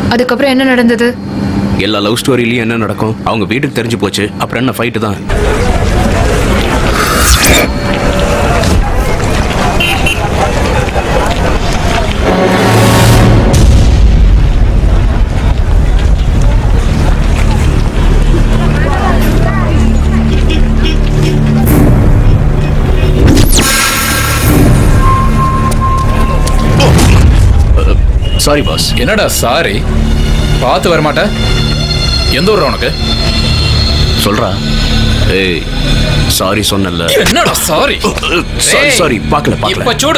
அதுக்கப்புறம் என்ன நடந்தது எல்லா லவ் ஸ்டோரியிலயும் என்ன நடக்கும் அவங்க வீட்டுக்கு தெரிஞ்சு போச்சு அப்புறம் என்ன ஃபைட்டு தான் சாரி பாஸ் என்னடா சாரி பார்த்து வரமாட்ட எந்த ஊர் உனக்கு சொல்றா ஏய் சாரி சொன்னல என்னடா சாரி சாரி சாரி பார்க்கல இப்ப பார்க்கல சூடு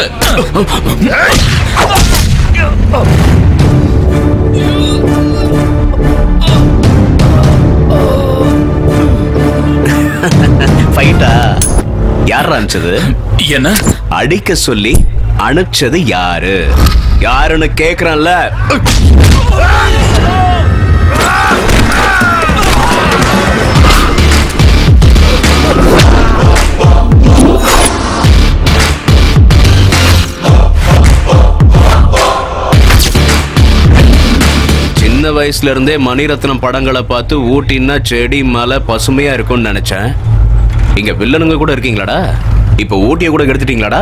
ஃபைட்டா யார் அனுப்பிச்சது என்ன அடிக்க சொல்லி அனுப்பிச்சது யாரு யாருன்னு கேக்குறான்ல சின்ன வயசுல இருந்தே மணிரத்னம் படங்களை பார்த்து ஊட்டின்னா செடி மலை பசுமையா இருக்கும்னு நினைச்சேன் இங்க வில்லனுங்க கூட இருக்கீங்களாடா இப்ப ஊட்டிய கூட கெடுத்துட்டீங்களாடா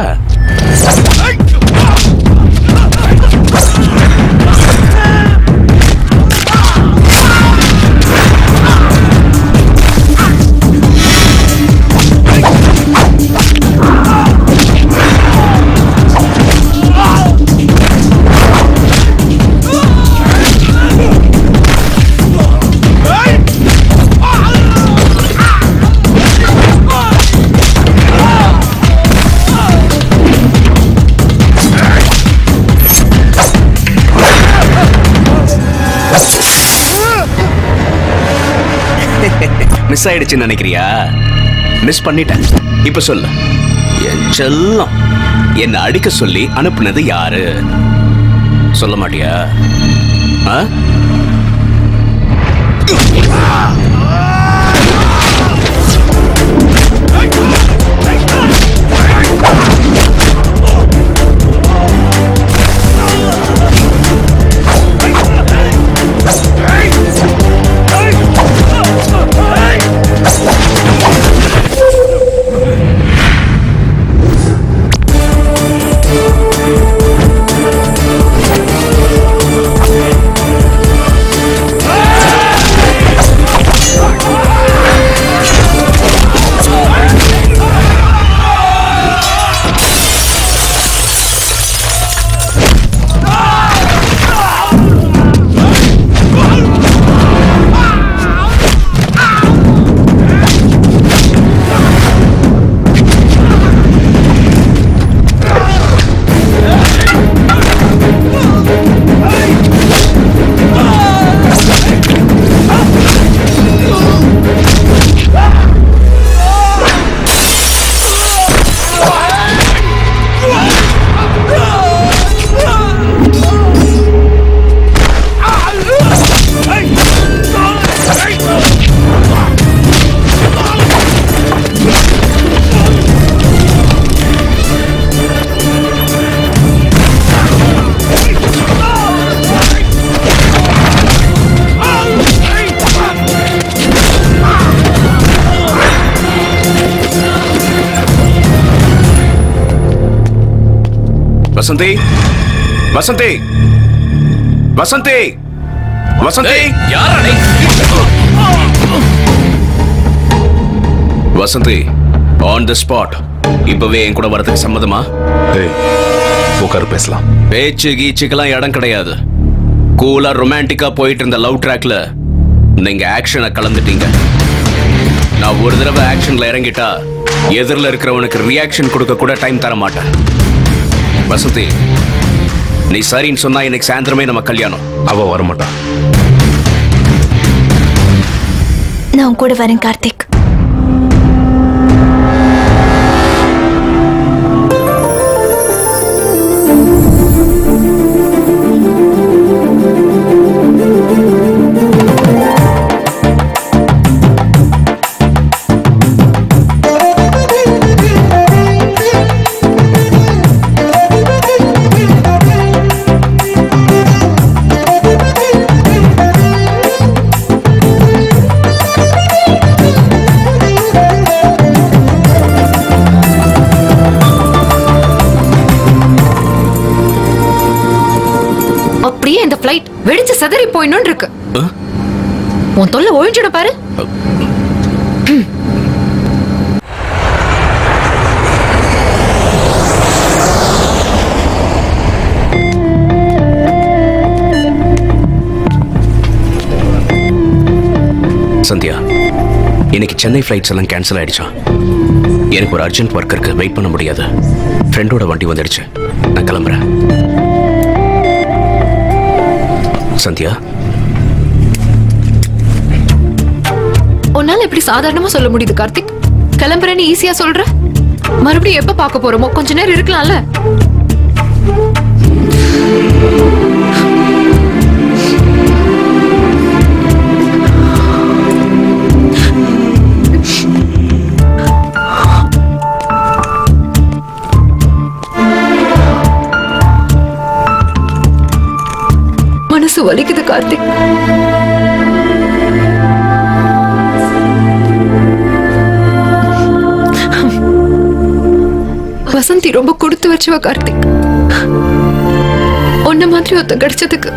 மிஸ் ஆயிடுச்சுன்னு நினைக்கிறியா மிஸ் பண்ணிட்டேன் இப்ப சொல்லு என் செல்லம் என்ன அடிக்க சொல்லி அனுப்புனது யாரு சொல்ல மாட்டியா ஆ? வசந்தி வசந்தி வசந்தி வசந்தி யாரா நீ வசந்தி ஆன் தி ஸ்பாட் இப்பவே என் கூட வரதுக்கு சம்மதமா ஏய் உட்காரு பேசலாம் பேச்சு கீச்சுக்கெல்லாம் இடம் கிடையாது கூலா ரொமான்டிக்கா போயிட்டு இருந்த லவ் ட்ராக்ல நீங்க ஆக்ஷனை கலந்துட்டீங்க நான் ஒரு தடவை ஆக்ஷன்ல இறங்கிட்டா எதிரில் இருக்கிறவனுக்கு ரியாக்ஷன் கொடுக்க கூட டைம் தர மாட்டேன் வசந்தி நீ சரின்னு சொன்னா இன்னைக்கு சாயந்தரமே நம்ம கல்யாணம் அவ வரமாட்டான் நான் உன் கூட வரேன் கார்த்திக் அப்படியே இந்த ஃப்ளைட் வெடிச்சு சதறி போயிடணும்னு இருக்கு ஆ? உன் தொல்லை ஒழிஞ்சிடும் பாரு சந்தியா இன்னைக்கு சென்னை ஃப்ளைட்ஸ் எல்லாம் கேன்சல் ஆயிடுச்சா எனக்கு ஒரு அர்ஜென்ட் ஒர்க் இருக்கு வெயிட் பண்ண முடியாது ஃப்ரெண்டோட வண்டி வந்துடுச்சு நான் கிளம்புறேன் சந்தியா உன்னால எப்படி சாதாரணமா சொல்ல முடியுது கார்த்திக் கிளம்புறேன்னு ஈஸியா சொல்ற மறுபடியும் எப்ப பார்க்க போறோமோ கொஞ்ச நேரம் இருக்கலாம்ல மனசு வலிக்குது கார்த்திக் வசந்தி ரொம்ப கொடுத்து வச்சுவ கார்த்திக் உன்ன மாதிரி ஒருத்தன் கிடைச்சதுக்கு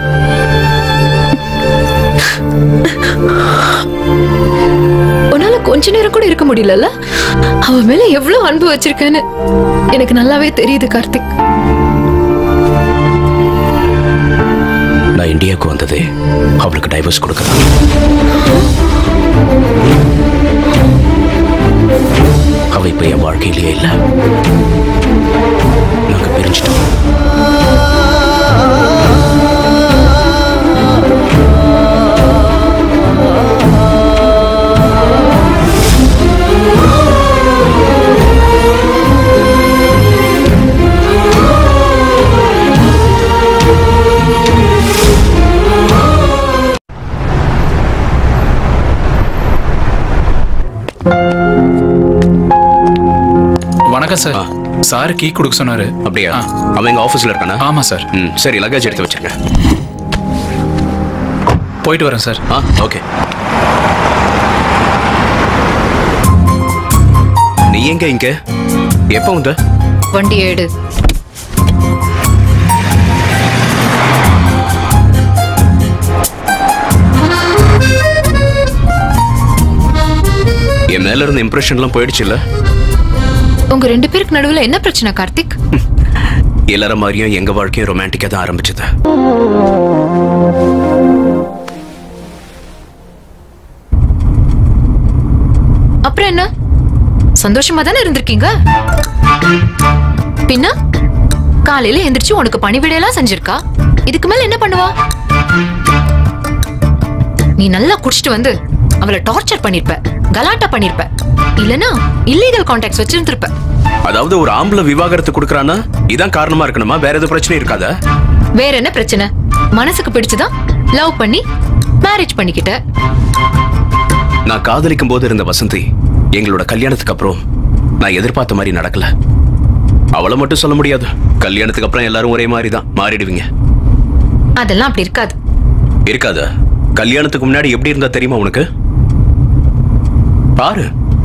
உன்னால கொஞ்ச நேரம் கூட இருக்க முடியலல்ல அவ மேல எவ்வளவு அன்பு வச்சிருக்கேன்னு எனக்கு நல்லாவே தெரியுது கார்த்திக் நான் இந்தியாவுக்கு வந்ததே அவளுக்கு டைவர்ஸ் கொடுக்கலாம் அவ இப்ப என் வாழ்க்கையிலேயே இல்ல நாங்க பிரிஞ்சிட்டோம் வணக்கம் சார் ஆ. சார் கீ கொடுக்க சொன்னாரு அப்படியா ஆ. அவன் எங்க ஆபீஸ்ல இருக்கானா ஆமா சார் ம் சரி லக்கேஜ் எடுத்து வச்சிருங்க போயிட்டு வரேன் சார் ஆ ஓகே நீ எங்க இங்க எப்போ வந்த வண்டி ஏடு என் மேல இருந்த இம்ப்ரெஷன்லாம் போயிடுச்சுல்ல உங்க ரெண்டு பேருக்கு நடுவுல என்ன பிரச்சனை கார்த்திக் எல்லாரும் மாதிரியும் எங்க வாழ்க்கையும் ரொமான்டிக்கா தான் ஆரம்பிச்சது அப்புறம் என்ன சந்தோஷமா தானே இருந்திருக்கீங்க பின்ன காலையில எந்திரிச்சு உனக்கு பணிவிடையெல்லாம் செஞ்சிருக்கா இதுக்கு மேல என்ன பண்ணுவா நீ நல்லா குடிச்சிட்டு வந்து அவளை டார்ச்சர் பண்ணிருப்ப கலாட்டா பண்ணிருப்ப இல்லனா இல்லீகல் கான்டாக்ட்ஸ் வச்சிருந்திருப்ப அதாவது ஒரு ஆம்பளை விவாகரத்து கொடுக்கறானா இதான் காரணமா இருக்கணுமா வேற எதுவும் பிரச்சனை இருக்காதா வேற என்ன பிரச்சனை மனசுக்கு பிடிச்சதா லவ் பண்ணி மேரேஜ் பண்ணிக்கிட்ட நான் காதலிக்கும் போது இருந்த வசந்தி எங்களோட கல்யாணத்துக்கு அப்புறம் நான் எதிர்பார்த்த மாதிரி நடக்கல அவளை மட்டும் சொல்ல முடியாது கல்யாணத்துக்கு அப்புறம் எல்லாரும் ஒரே மாதிரி தான் மாறிடுவீங்க அதெல்லாம் அப்படி இருக்காது இருக்காதா கல்யாணத்துக்கு முன்னாடி எப்படி இருந்தா தெரியுமா உனக்கு பாரு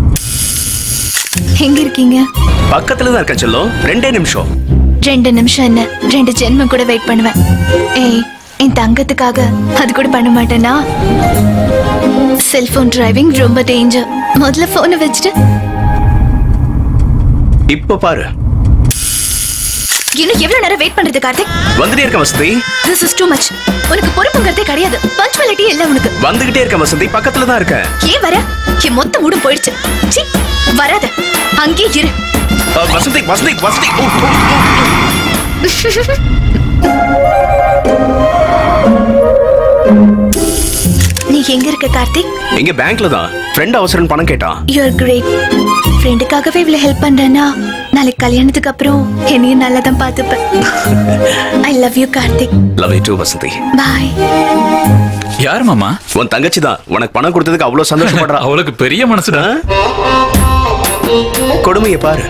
எங்க இருக்கீங்க பக்கத்துல தான் இருக்கேன் செல்லம் ரெண்டே நிமிஷம் ரெண்டு நிமிஷம் என்ன ரெண்டு ஜென்மம் கூட வெயிட் பண்ணுவேன் ஏய் என் தங்கத்துக்காக அது கூட பண்ண மாட்டேனா செல்போன் டிரைவிங் ரொம்ப டேஞ்சர் முதல்ல போனை வச்சுட்டு இப்ப பாரு இன்னும் எவ்வளவு நேரம் வெயிட் பண்றது கார்த்திக் வந்துட்டே இருக்க Vasanthi this is too much உனக்கு பொறுப்புங்கிறதே கிடையாது பஞ்சுவாலிட்டி இல்ல உனக்கு வந்துகிட்டே இருக்க வசந்தி பக்கத்துல தான் இருக்கேன் ஏன் வர என் மொத்த மூடும் போயிடுச்சு சீ வராத அங்கே இரு அஹ், வசந்தி வசந்தி வசந்தி ஓ, ஓ, ஓ. நீ எங்க இருக்க கார்த்திக் இங்க பேங்க்ல தான் ஃப்ரெண்ட் அவசரம் பணம் கேட்டான் யூஆர் கிரேட் ஃப்ரெண்டுக்காகவே இவ்வளவு ஹெல்ப் பண்றேன்னா நாளைக்கு கல்யாணத்துக்கு அப்புறம் என்னையும் நல்லா தான் பார்த்துப்பேன் I love you Karthik love you too Vasanthi bye யார் மாமா உன் தங்கச்சி தான் உனக்கு பணம் கொடுத்ததுக்கு அவ்வளவு சந்தோஷப்படுறா அவளுக்கு பெரிய மனசுடா கொடுமையை பாரு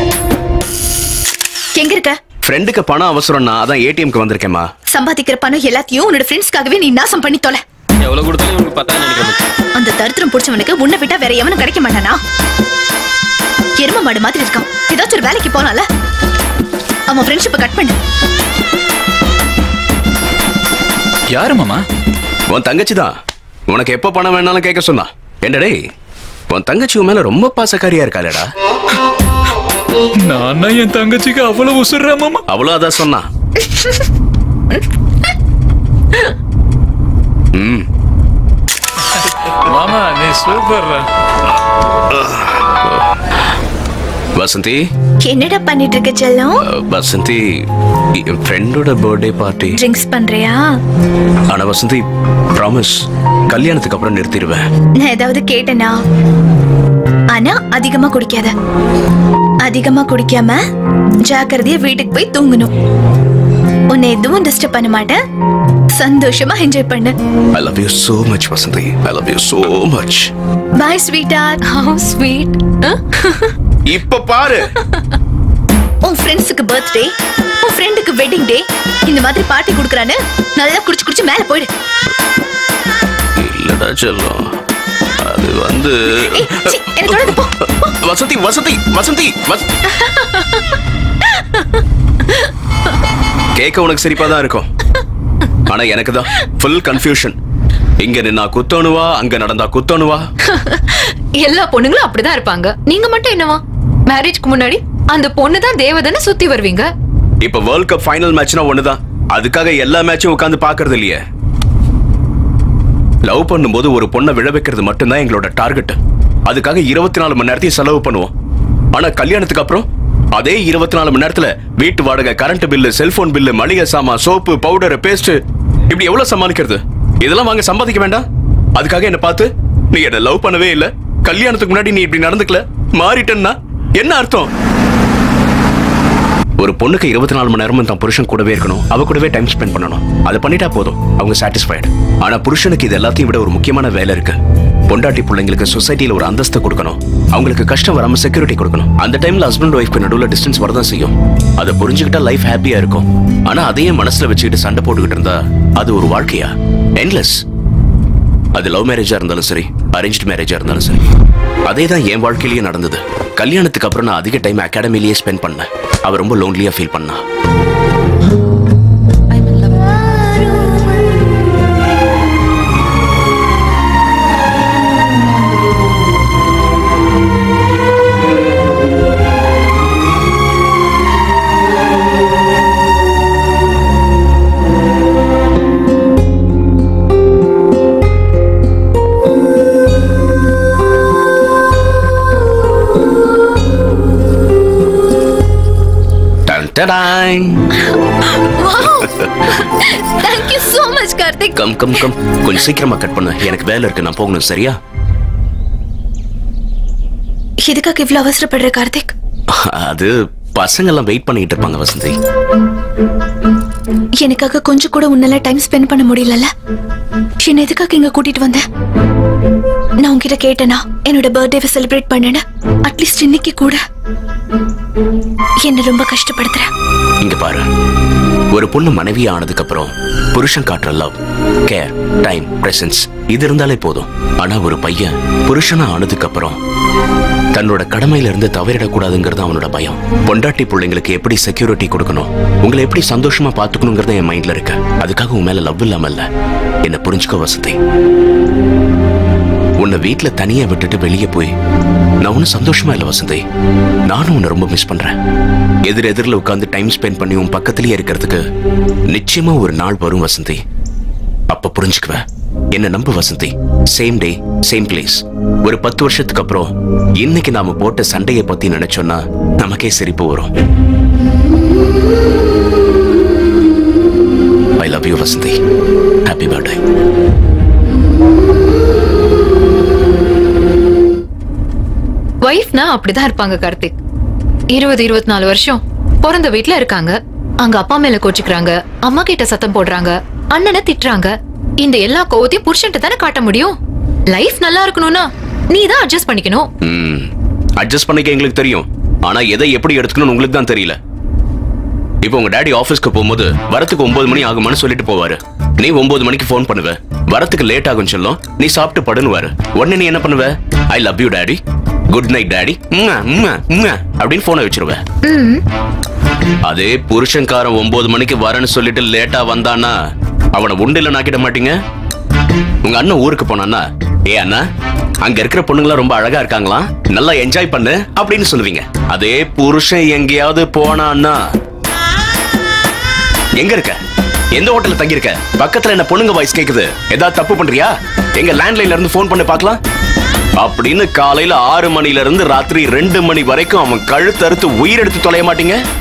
எங்க இருக்க ஃப்ரெண்டுக்கு பணம் அவசரம்னா அதான் ஏடிஎம்க்கு வந்திருக்கேம்மா சம்பாதிக்கிற பணம் எல்லாத்தையும் உன்னோட ஃப்ரெண்ட்ஸ்க்காகவே நீ நாசம் பண்ணி தொலை எவ்வளவு கொடுத்தாலும் உனக்கு பத்தா நினைக்கிறேன் அந்த தரித்திரம் பிடிச்சவனுக்கு உன்னை விட்டா வேற எவனும் கிடைக்க மாட்டானா எரும மாடு மாதிரி இருக்கான் ஏதாச்சும் ஒரு வேலைக்கு போனால அவன் ஃப்ரெண்ட்ஷிப்பை கட் பண்ணு யாரு மாமா உன் தங்கச்சி தான் உனக்கு எப்போ பணம் வேணாலும் கேட்க சொன்னா என்னடே உன் தங்கச்சி உன் மேல ரொம்ப பாசக்காரியா இருக்காளேடா நான் என் தங்கச்சிக்கு அவ்வளவு உசுர்றேன் மாமா அவ்வளோ அதான் சொன்னா ம் மாமா நீ சூப்பர் வசந்தி என்னடா பண்ணிட்டு இருக்க செல்லம் அஹ், வசந்தி என் ஃப்ரெண்டோட பர்த்டே பார்ட்டி ட்ரிங்க்ஸ் பண்றியா ஆனா வசந்தி ப்ராமிஸ் கல்யாணத்துக்கு அப்புறம் நிறுத்திடுவேன் நான் ஏதாவது கேட்டேனா ஆனா அதிகமா குடிக்காத அதிகமா குடிக்காம ஜாக்கிரதையா வீட்டுக்கு போய் தூங்கணும் உன்னை எதுவும் டிஸ்டர்ப் பண்ண மாட்டேன் சந்தோஷமா என்ஜாய் பண்ணு I love you so much Vasanthi I love you so much bye ஸ்வீட்டா ஹவு ஸ்வீட் இப்ப பாரு உன் ஃப்ரெண்ட்ஸுக்கு பர்த்டே உன் ஃப்ரெண்டுக்கு வெட்டிங் டே இந்த மாதிரி பார்ட்டி கொடுக்குறான்னு நல்லா குடிச்சு குடிச்சு மேல போயிடு இல்லடா செல்லம் அது வந்து ஏய், சீ, எனக்கு தொடர்ந்து போ வசந்தி வசந்தி வசந்தி வஸ்- கேட்க உனக்கு சிரிப்பா தான் இருக்கும் ஆனா எனக்கு தான் ஃபுல் கன்ஃபியூஷன் இங்க நின்னா குத்தணுவா அங்க நடந்தா குத்தணுவா எல்லா பொண்ணுங்களும் அப்படிதான் இருப்பாங்க நீங்க மட்டும் என்னவா மேரேஜ்க்கு முன்னாடி அந்த பொண்ணு தான் தேவதைன்னு சுத்தி வருவீங்க இப்ப வேர்ல்ட் கப் ஃபைனல் மேட்ச்னா ஒண்ணுதான் அதுக்காக எல்லா மேட்சும் உட்கார்ந்து பாக்குறது இல்லையே லவ் பண்ணும்போது ஒரு பொண்ணை விழ வைக்கிறது மட்டும்தான் எங்களோட டார்கெட் அதுக்காக இருபத்தி நாலு மணி நேரத்தையும் செலவு பண்ணுவோம் ஆனா கல்யாணத்துக்கு அப்புறம் அதே இருபத்தி நாலு மணி நேரத்துல வீட்டு வாடகை கரண்ட் பில்லு செல்போன் பில்லு மளிகை சாமான் சோப்பு பவுடர் பேஸ்ட் இப்படி எவ்வளவு சமாளிக்கிறது இதெல்லாம் வாங்க சம்பாதிக்க வேண்டாம் அதுக்காக என்ன பார்த்து நீ என்ன லவ் பண்ணவே இல்ல கல்யாணத்துக்கு முன்னாடி நீ இப்படி நடந்துக்கல மாறிட்டேன்னா என்ன அர்த்தம் ஒரு பொண்ணுக்கு இருபத்தி நாலு மணி நேரமும் தான் புருஷன் கூடவே இருக்கணும் அவ கூடவே டைம் ஸ்பெண்ட் பண்ணணும் அதை பண்ணிட்டா போதும் அவங்க சாட்டிஸ்ஃபைடு ஆனா புருஷனுக்கு இது எல்லாத்தையும் விட ஒரு முக்கியமான வேலை இருக்கு பொண்டாட்டி பிள்ளைங்களுக்கு சொசைட்டில ஒரு அந்தஸ்து கொடுக்கணும் அவங்களுக்கு கஷ்டம் வராம செக்யூரிட்டி கொடுக்கணும் அந்த டைம்ல ஹஸ்பண்ட் ஒய்ஃப்க்கு நடுவில் டிஸ்டன்ஸ் வரதான் செய்யும் அதை புரிஞ்சுக்கிட்டா லைஃப் ஹாப்பியா இருக்கும் ஆனா அதையே மனசுல வச்சுக்கிட்டு சண்டை போட்டுக்கிட்டு இருந்தா அது ஒரு வாழ்க்கையா என்லெஸ் அது லவ் மேரேஜா இருந்தாலும் சரி அரேஞ்ச் மேரேஜா இருந்தாலும் சரி அதே தான் என் வாழ்க்கையிலேயே நடந்தது கல்யாணத்துக்கு அப்புறம் நான் அதிக டைம் அகாடமிலேயே ஸ்பெண்ட் பண்ணேன் அவ ரொம்ப லோன்லியா ஃபீல் பண்ணா டன் டடாய். Thank you so much Karthik come come come கொஞ்சம் சீக்கிரமா கட் பண்ணு எனக்கு வேலை இருக்கு நான் போகணும் சரியா எதுக்காக இவ்வளவு அவசரப்படுற கார்த்திக் அது பசங்க எல்லாம் வெயிட் பண்ணிட்டு இருப்பாங்க வசந்தி எனக்காக கொஞ்சம் கூட உன்னால டைம் ஸ்பெண்ட் பண்ண முடியலல்ல என்ன எதுக்காக இங்க கூட்டிட்டு வந்த நான் உன்கிட்ட கேட்டேனா என்னோட பர்த்டேவை செலிப்ரேட் பண்ணேன்னு அட்லீஸ்ட் இன்னைக்கு கூட என்ன ரொம்ப கஷ்டப்படுத்துற இங்க பாரு ஒரு பொண்ணு மனைவி ஆனதுக்கு அப்புறம் புருஷன் காட்டுற லவ் கேர் டைம் பிரசன்ஸ் இது இருந்தாலே போதும் ஆனா ஒரு பையன் புருஷனா ஆனதுக்கு அப்புறம் தன்னோட கடமையில இருந்து தவறிடக்கூடாதுங்கிறது அவனோட பயம் பொண்டாட்டி பிள்ளைங்களுக்கு எப்படி செக்யூரிட்டி கொடுக்கணும் உங்களை எப்படி சந்தோஷமா பாத்துக்கணுங்கிறது என் மைண்ட்ல இருக்கு அதுக்காக உன் மேல லவ் இல்லாம இல்ல என்ன புரிஞ்சுக்கோ வசதி உன்னை வீட்ல தனியா விட்டுட்டு வெளியே போய் நான் ஒன்னும் சந்தோஷமா இல்ல வசந்தி நானும் உன்னை ரொம்ப மிஸ் பண்றேன் எதிர் எதிரில் உட்கார்ந்து டைம் ஸ்பெண்ட் பண்ணி உன் பக்கத்திலேயே இருக்கிறதுக்கு நிச்சயமா ஒரு நாள் வரும் வசந்தி அப்ப புரிஞ்சுக்குவேன் என்ன நம்பு Vasanthi same day same place ஒரு பத்து வருஷத்துக்கு அப்புறம் இன்னைக்கு நாம போட்ட சண்டையை பத்தி நினைச்சோம்னா நமக்கே சிரிப்பு வரும் I love you Vasanthi happy birthday ஒய்ஃப்னா அப்படிதான் இருப்பாங்க கார்த்திக் இருபது இருபத்தி நாலு வருஷம் பிறந்த வீட்ல இருக்காங்க அங்க அப்பா மேல கோச்சுக்கிறாங்க அம்மா கிட்ட சத்தம் போடுறாங்க அண்ணனை திட்டுறாங்க இந்த எல்லா கோவத்தையும் புருஷன்ட்ட தானே காட்ட முடியும் லைஃப் நல்லா இருக்கணும்னா நீ தான் அட்ஜஸ்ட் பண்ணிக்கணும் ம் அட்ஜஸ்ட் பண்ணிக்க எங்களுக்கு தெரியும் ஆனா எதை எப்படி எடுத்துக்கணும்னு உங்களுக்கு தான் தெரியல இப்போ உங்க டாடி ஆபீஸ்க்கு போகும்போது வரத்துக்கு ஒன்பது மணி ஆகுமான்னு சொல்லிட்டு போவாரு நீ ஒன்பது மணிக்கு ஃபோன் பண்ணுவ வரத்துக்கு லேட் ஆகும் சொல்லும் நீ சாப்பிட்டு படுனுவாரு உடனே நீ என்ன பண்ணுவ I love you daddy good night daddy அப்படின்னு போனை வச்சிருவ அதே புருஷன்காரன் ஒன்பது மணிக்கு வரேன்னு சொல்லிட்டு லேட்டா வந்தானா அவனை உண்டில நாக்கிட மாட்டீங்க உங்க அண்ணன் ஊருக்கு போனான்னா ஏ அண்ணா அங்க இருக்கிற பொண்ணுங்களாம் ரொம்ப அழகா இருக்காங்களாம் நல்லா என்ஜாய் பண்ணு அப்படின்னு சொல்லுவீங்க அதே புருஷன் எங்கேயாவது போனான்னா எங்க இருக்க எந்த ஹோட்டல்ல தங்கி இருக்க பக்கத்துல என்ன பொண்ணுங்க வாய்ஸ் கேக்குது ஏதாவது தப்பு பண்றியா எங்க லேண்ட்லைன்ல இருந்து ஃபோன் பண்ணி பார்க்கலாம் அப்படின்னு காலையில ஆறு மணில இருந்து ராத்திரி ரெண்டு மணி வரைக்கும் அவன் கழுத்தறுத்து உயிரெடுத்து தொலைய மாட்டீங்க